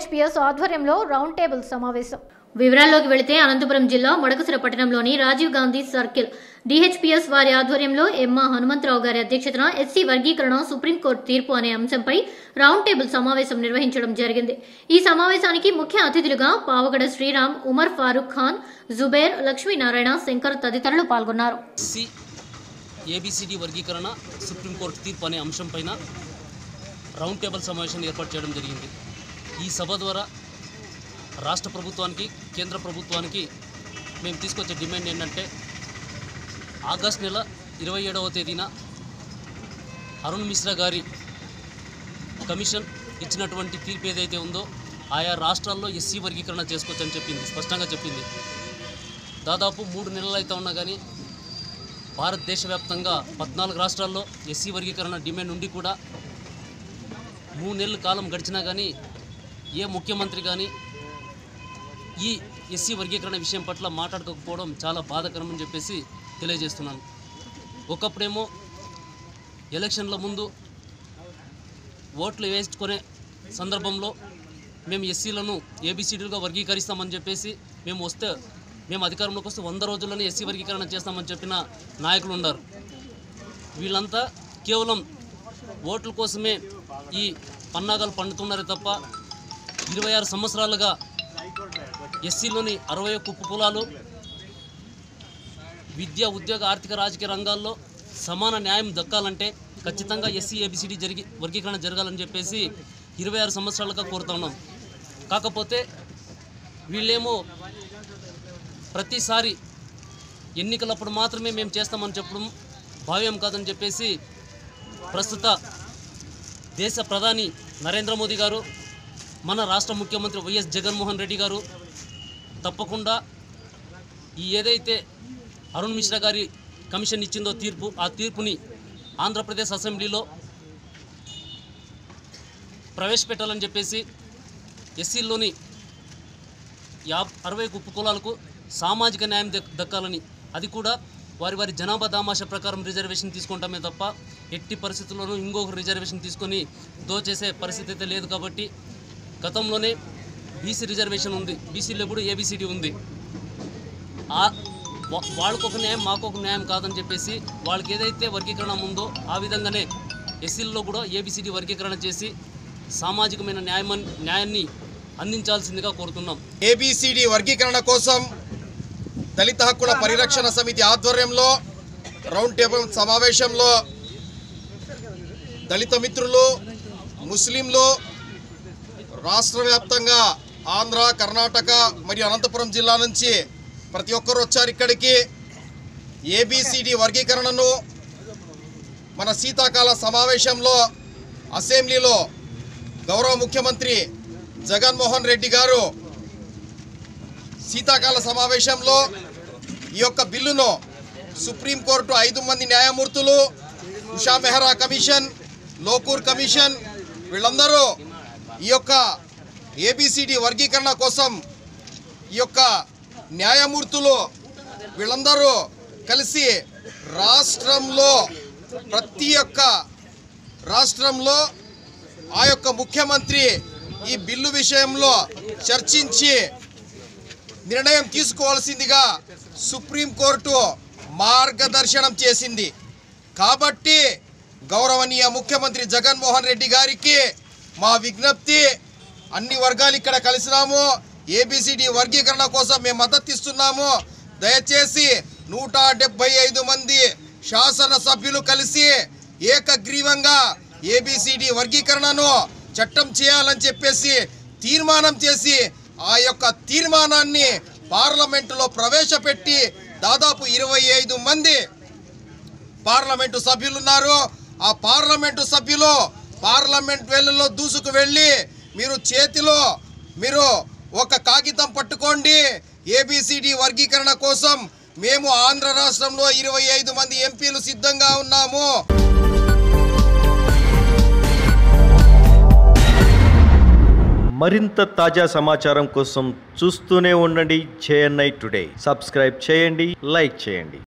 DHPS ఆధ్వర్యంలో round table సమావేశం వివరాల్లోకి వెళితే అనంతపురం జిల్లా మొడకసిర పట్టణంలోని రాజీవ్ గాంధీ సర్కిల్ డిహెచ్పిఎస్ వారి ఆధ్వర్యంలో ఎమ్మ హనుమంతరావు గారి అధ్యక్షతన ఎస్సీ వర్గీకరణ సుప్రీంకోర్టు తీర్పు అనే అంశంపై రౌండ్ టేబుల్ సమావేశం నిర్వహించడం జరిగింది ఈ సమావేశానికి ముఖ్య అతిథులుగా పావగడ శ్రీరామ్ ఉమర్ ఫారూక్ ఖాన్ జుబేర్ లక్ష్మీనారాయణ శంకర్ తదితరులు పాల్గొన్నారు సి ఏబిసిడి వర్గీకరణ సుప్రీంకోర్టు తీర్పు అనే అంశంపైన రౌండ్ టేబుల్ సమావేశాన్ని ఏర్పాటు చేయడం జరిగింది ఈ సభ ద్వారా రాష్ట్ర ప్రభుత్వానికి కేంద్ర ప్రభుత్వానికి మేము తీసుకొచ్చే డిమాండ్ ఏంటంటే ఆగస్ట్ నెల ఇరవై ఏడవ తేదీన అరుణ్ మిశ్రా గారి కమిషన్ ఇచ్చినటువంటి తీర్పు ఏదైతే ఉందో ఆయా రాష్ట్రాల్లో ఎస్సీ వర్గీకరణ చేసుకోవచ్చని చెప్పింది స్పష్టంగా చెప్పింది దాదాపు మూడు నెలలు అయితే ఉన్నా కానీ భారతదేశ వ్యాప్తంగా పద్నాలుగు రాష్ట్రాల్లో ఎస్సీ వర్గీకరణ డిమాండ్ ఉండి కూడా మూడు నెలల కాలం గడిచినా కానీ ఏ ముఖ్యమంత్రి కానీ ఈ ఎస్సీ వర్గీకరణ విషయం పట్ల మాట్లాడకపోవడం చాలా బాధాకరం అని చెప్పేసి తెలియజేస్తున్నాను ఒకప్పుడేమో ఎలక్షన్ల ముందు ఓట్లు వేసుకునే సందర్భంలో మేము ఎస్సీలను ఏబిసిడీలుగా వర్గీకరిస్తామని చెప్పేసి మేము వస్తే మేము అధికారంలోకి వస్తే వంద రోజుల్లోనే ఎస్సీ వర్గీకరణ చేస్తామని చెప్పిన నాయకులు ఉన్నారు వీళ్ళంతా కేవలం ఓట్ల కోసమే ఈ పన్నాగాలు పండుతున్నారే తప్ప ఇరవై ఆరు సంవత్సరాలుగా ఎస్సీలోని అరవై ఒక్క ఉప్పు కులాలు విద్య ఉద్యోగ ఆర్థిక రాజకీయ రంగాల్లో సమాన న్యాయం దక్కాలంటే ఖచ్చితంగా ఎస్సీ ఏబిసిడి జరిగి వర్గీకరణ జరగాలని చెప్పేసి ఇరవై ఆరు సంవత్సరాలుగా కోరుతా ఉన్నాం కాకపోతే వీళ్ళేమో ప్రతిసారి ఎన్నికలప్పుడు మాత్రమే మేము చేస్తామని చెప్పడం భావ్యం కాదని చెప్పేసి ప్రస్తుత దేశ ప్రధాని నరేంద్ర మోదీ గారు మన రాష్ట్ర ముఖ్యమంత్రి వైఎస్ జగన్మోహన్ రెడ్డి గారు తప్పకుండా ఈ ఏదైతే అరుణ్ మిశ్రా గారి కమిషన్ ఇచ్చిందో తీర్పు ఆ తీర్పుని ఆంధ్రప్రదేశ్ అసెంబ్లీలో ప్రవేశపెట్టాలని చెప్పేసి ఎస్సీల్లోని యా అరవై ఉప్పు కులాలకు సామాజిక న్యాయం దక్ దక్కాలని అది కూడా వారి వారి జనాభా దామాష ప్రకారం రిజర్వేషన్ తీసుకుంటామే తప్ప ఎట్టి పరిస్థితుల్లోనూ ఇంకొక రిజర్వేషన్ తీసుకొని దోచేసే పరిస్థితి అయితే లేదు కాబట్టి గతంలోనే బీసీ రిజర్వేషన్ ఉంది బీసీలో కూడా ఏబిసిడి ఉంది ఆ వా- వాళ్ళకొక న్యాయం మాకొక న్యాయం కాదని చెప్పేసి వాళ్ళకి ఏదైతే వర్గీకరణ ఉందో ఆ విధంగానే ఎస్సీల్లో కూడా ఏబిసిడి వర్గీకరణ చేసి సామాజికమైన న్యాయం న్యాయాన్ని అందించాల్సిందిగా కోరుతున్నాం ఏబిసిడి వర్గీకరణ కోసం దళిత హక్కుల పరిరక్షణ సమితి ఆధ్వర్యంలో రౌండ్ టేబుల్ సమావేశంలో దళిత మిత్రులు ముస్లింలు రాష్ట్ర వ్యాప్తంగా ఆంధ్ర కర్ణాటక మరియు అనంతపురం జిల్లా నుంచి ప్రతి ఒక్కరు వచ్చారు ఇక్కడికి ఏబిసిడి వర్గీకరణను మన శీతాకాల సమావేశంలో అసెంబ్లీలో గౌరవ ముఖ్యమంత్రి జగన్మోహన్ రెడ్డి గారు శీతాకాల సమావేశంలో ఈ యొక్క బిల్లును సుప్రీంకోర్టు ఐదు మంది న్యాయమూర్తులు ఉషా మెహ్రా కమిషన్ లోకూర్ కమిషన్ వీళ్ళందరూ ఈ యొక్క ఏబిసిడి వర్గీకరణ కోసం ఈ యొక్క న్యాయమూర్తులు వీళ్ళందరూ కలిసి రాష్ట్రంలో ప్రతి ఒక్క రాష్ట్రంలో ఆ యొక్క ముఖ్యమంత్రి ఈ బిల్లు విషయంలో చర్చించి నిర్ణయం తీసుకోవాల్సిందిగా సుప్రీంకోర్టు మార్గదర్శనం చేసింది కాబట్టి గౌరవనీయ ముఖ్యమంత్రి జగన్మోహన్ రెడ్డి గారికి మా విజ్ఞప్తి అన్ని వర్గాలు ఇక్కడ కలిసినాము ఏబిసిడి వర్గీకరణ కోసం మేము మద్దతు ఇస్తున్నాము దయచేసి నూట డెబ్బై ఐదు మంది శాసనసభ్యులు కలిసి ఏకగ్రీవంగా ఏబిసిడి వర్గీకరణను చట్టం చేయాలని చెప్పేసి తీర్మానం చేసి ఆ యొక్క తీర్మానాన్ని పార్లమెంటులో ప్రవేశపెట్టి దాదాపు ఇరవై ఐదు మంది పార్లమెంటు సభ్యులు ఉన్నారు ఆ పార్లమెంటు సభ్యులు పార్లమెంట్ వెల్లులో దూసుకు వెళ్ళి మీరు చేతిలో మీరు ఒక కాగితం పట్టుకోండి ఏబిసిడి వర్గీకరణ కోసం మేము ఆంధ్ర రాష్ట్రంలో ఇరవై ఐదు మంది ఎంపీలు సిద్ధంగా ఉన్నాము మరింత తాజా సమాచారం కోసం చూస్తూనే ఉండండి జేఎన్ఐ టుడే సబ్స్క్రైబ్ చేయండి లైక్ చేయండి